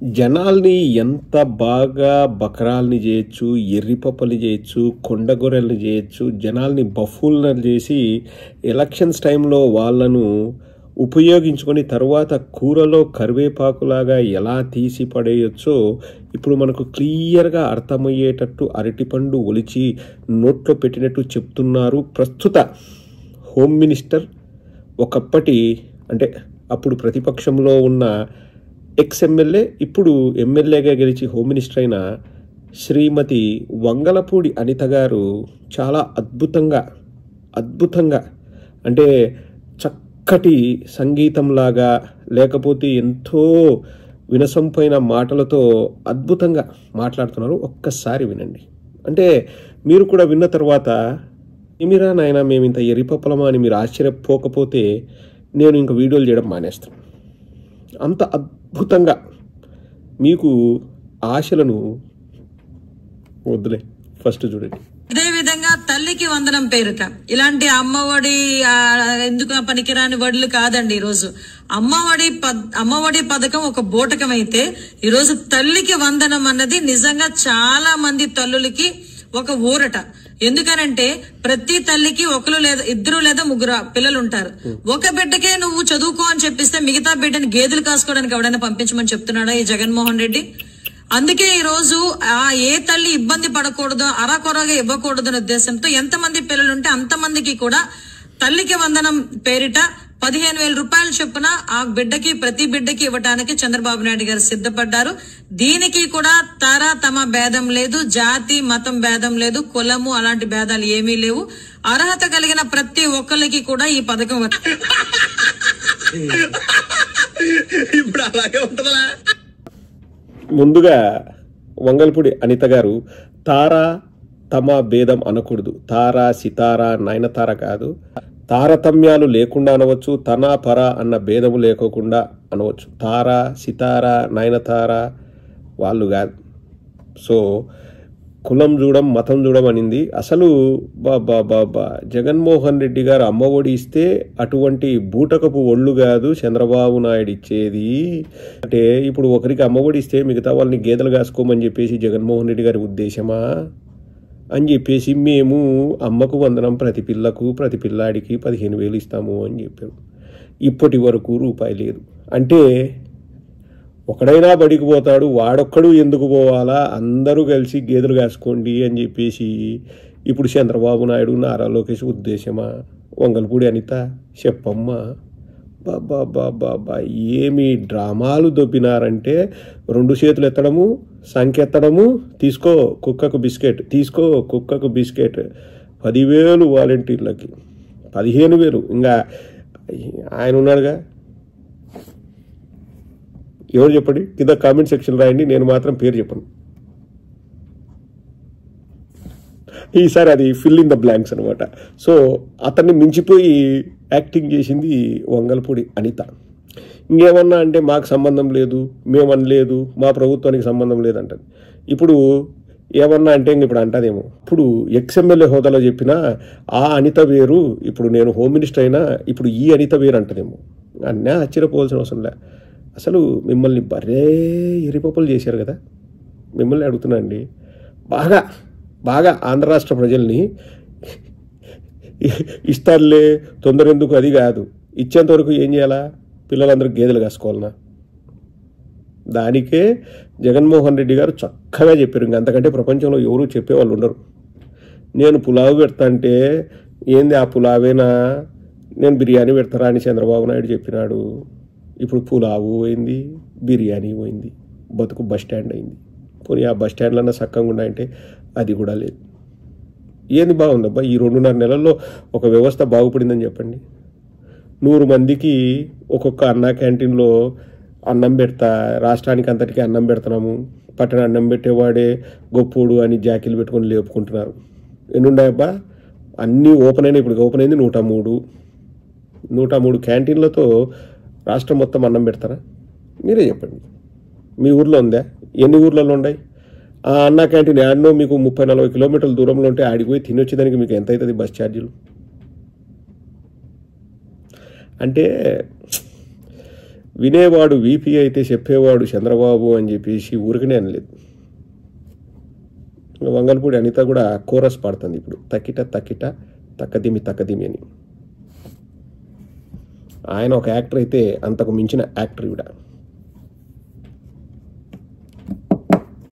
జనాల్ని ఎంత బాగా బకరాల్ని చేయొచ్చు ఎర్రిపప్పలు చేయొచ్చు కొండగొర్రెల్ని చేయొచ్చు జనాల్ని బఫూల్ని చేసి ఎలక్షన్స్ టైంలో వాళ్ళను ఉపయోగించుకొని తర్వాత కూరలో కరివేపాకులాగా ఎలా తీసి పడేయచ్చో ఇప్పుడు మనకు క్లియర్గా అర్థమయ్యేటట్టు అరటిపండు ఒలిచి నోట్లో పెట్టినట్టు చెప్తున్నారు ప్రస్తుత హోమ్ మినిస్టర్ ఒకప్పటి అంటే అప్పుడు ప్రతిపక్షంలో ఉన్న ఎక్స్ ఎమ్మెల్యే ఇప్పుడు ఎమ్మెల్యేగా గెలిచి హోమ్ మినిస్టర్ అయిన శ్రీమతి వంగలపూడి అనిత గారు చాలా అద్భుతంగా అద్భుతంగా అంటే చక్కటి సంగీతంలాగా లేకపోతే ఎంతో వినసంపైన మాటలతో అద్భుతంగా మాట్లాడుతున్నారు ఒక్కసారి వినండి అంటే మీరు కూడా విన్న తర్వాత ఏమిరా నాయన మేము ఇంత ఎరిపప్పలమా అని మీరు ఆశ్చర్యపోకపోతే నేను ఇంక వీడియోలు చేయడం మానేస్తాను అంత అద్భుతంగా మీకు ఆశలను వద్దులే ఫస్ట్ చూడండి ఇదే విధంగా తల్లికి వందనం పేరుట ఇలాంటి అమ్మఒడి ఆ, ఎందుకు పనికిరాని వడ్లు కాదండి ఈరోజు అమ్మఒడి పద్- అమ్మఒడి పథకం ఒక బూటకం అయితే ఈరోజు తల్లికి వందనం అన్నది నిజంగా చాలా మంది తల్లులకి ఒక ఊరట ఎందుకనంటే ప్రతి తల్లికి ఒకరు లేదా ఇద్దరు లేదా ముగ్గురు పిల్లలు ఉంటారు ఒక బిడ్డకే నువ్వు చదువుకో అని చెప్పిస్తే మిగతా బిడ్డని గేదెలు కాసుకోవడానికి ఎవడైనా పంపించమని చెప్తున్నాడా ఈ జగన్మోహన్ రెడ్డి అందుకే ఈ రోజు ఆ ఏ తల్లి ఇబ్బంది పడకూడదు అరకొరగా ఇవ్వకూడదు అనే ఉద్దేశంతో ఎంతమంది పిల్లలుంటే అంతమందికి కూడా తల్లికి వందనం పేరిట పదిహేను వేల రూపాయల చొప్పున ఆ బిడ్డకి ప్రతి బిడ్డకి ఇవ్వడానికి చంద్రబాబు నాయుడు గారు సిద్ధపడ్డారు దీనికి కూడా తర తమ భేదం లేదు జాతి మతం భేదం లేదు కులము అలాంటి భేదాలు ఏమీ లేవు అర్హత కలిగిన ప్రతి ఒక్కరికి కూడా ఈ పథకం వర్త- ఇప్పుడు అలాగే ఉంటుందా ముందుగా వంగల్పూడి అనిత గారు తారా తమ భేదం అనకూడదు తారా సితారా నయనతార కాదు తారతమ్యాలు లేకుండా అనవచ్చు తన పర అన్న భేదము లేకోకుండా అనవచ్చు తారా సితార నయనతార వాళ్ళు కాదు సో కులం చూడం మతం చూడం అనింది అసలు బాబా బాబా జగన్మోహన్ రెడ్డి గారు అమ్మఒడి ఇస్తే అటువంటి బూటకపు ఒళ్ళు కాదు చంద్రబాబు నాయుడు ఇచ్చేది అంటే ఇప్పుడు ఒకరికి అమ్మఒడి ఇస్తే మిగతా వాళ్ళని గేదెలు కాసుకోమని చెప్పేసి జగన్మోహన్ రెడ్డి గారి ఉద్దేశమా అని చెప్పేసి మేము అమ్మకు వందనం ప్రతి పిల్లకు ప్రతి పిల్లాడికి పదిహేను వేలు ఇస్తాము అని చెప్పారు ఇప్పటి వరకు రూపాయి లేదు అంటే ఒకడైనా బడికి పోతాడు వాడొక్కడు ఎందుకు పోవాలా అందరూ కలిసి గేదెలు కాసుకోండి అని చెప్పేసి ఇప్పుడు చంద్రబాబు నాయుడు నారా లోకేష్ ఉద్దేశమా వంగల్పూడి అనిత చెప్పమ్మా బాబా బాబా బా ఏమి డ్రామాలు దొబ్బినారంటే రెండు చేతులు ఎత్తడము సంఖ్య ఎత్తడము తీసుకో కుక్కకు బిస్కెట్ తీసుకో కుక్కకు బిస్కెట్ పదివేలు వాలంటీర్లకి పదిహేను వేలు ఇంకా ఆయన ఉన్నాడుగా ఎవరు చెప్పండి కింద కామెంట్ సెక్షన్ రాయండి నేను మాత్రం పేరు చెప్పను ఈసారి అది ఫిల్ ఇన్ ద బ్లాంక్స్ అనమాట సో అతన్ని మించిపోయి యాక్టింగ్ చేసింది వంగల్పూడి అనిత ఇంకేమన్నా అంటే మాకు సంబంధం లేదు మేమనలేదు మా ప్రభుత్వానికి సంబంధం లేదంటది ఇప్పుడు ఏమన్నా అంటే ఇంక ఇప్పుడు అంటదేమో ఇప్పుడు ఎక్స్ఎమ్మెల్యే హోదాలో చెప్పిన ఆ అనిత వేరు ఇప్పుడు నేను హోమ్ మినిస్టర్ అయినా ఇప్పుడు ఈ అనిత వేరు అంటదేమో అన్నీ ఆశ్చర్యపోవాల్సిన అవసరం లే అసలు మిమ్మల్ని బరే ఎరిపప్పులు చేశారు కదా మిమ్మల్ని అడుగుతున్నా అండి బాగా బాగా ఆంధ్ర రాష్ట్ర ప్రజల్ని ఇస్తారులే తొందర ఎందుకు అది కాదు ఇచ్చేంత వరకు ఏం చేయాలా పిల్లలందరూ గేదెలు కాసుకోవాలనా దానికే జగన్మోహన్ రెడ్డి గారు చక్కగా చెప్పారు ఇంక అంతకంటే ప్రపంచంలో ఎవరు చెప్పేవాళ్ళు ఉండరు నేను పులావు పెడతా అంటే ఏంది ఆ పులావేనా నేను బిర్యానీ పెడతారా అని చంద్రబాబు నాయుడు చెప్పినాడు ఇప్పుడు పులావు పోయింది బిర్యానీ పోయింది బతుకు బస్ స్టాండ్ అయింది పోనీ ఆ బస్ స్టాండ్లన్నా చక్కగా ఉన్నాయంటే అది కూడా లేదు ఏంది బాగుందబ్బా ఈ రెండున్నర నెలల్లో ఒక వ్యవస్థ బాగుపడిందని చెప్పండి నూరు మందికి ఒక్కొక్క అన్నా క్యాంటీన్లో అన్నం పెడతా రాష్ట్రానికి అంతటికీ అన్నం పెడుతున్నాము పట్టణ అన్నం పెట్టేవాడే గొప్పోడు అని జాకీలు పెట్టుకొని లేపుకుంటున్నారు ఎన్ని ఉన్నాయబ్బా అన్నీ ఓపెన్ అయినాయి ఇప్పుడు ఓపెన్ అయింది నూట మూడు నూట మూడు క్యాంటీన్లతో రాష్ట్రం మొత్తం అన్నం పెడతారా మీరే చెప్పండి మీ ఊర్లో ఉందా ఎన్ని ఊర్లలో ఉన్నాయి ఆ అన్న క్యాంటీన్ యాడ్నో మీకు ముప్పై నలభై కిలోమీటర్ల దూరంలో ఉంటే ఆడికి పోయి తినొచ్చేదానికి మీకు ఎంత అవుతుంది బస్ ఛార్జీలు అంటే వినేవాడు వీపీ అయితే చెప్పేవాడు చంద్రబాబు అని చెప్పేసి ఊరికనే అనలేదు వంగల్పూడి అనిత కూడా కోరస్ పాడుతుంది ఇప్పుడు తక్కిట తక్కిట తక్కదిమి తక్కదిమి అని ఆయన ఒక యాక్టర్ అయితే అంతకు మించిన యాక్టర్ ఇవిడ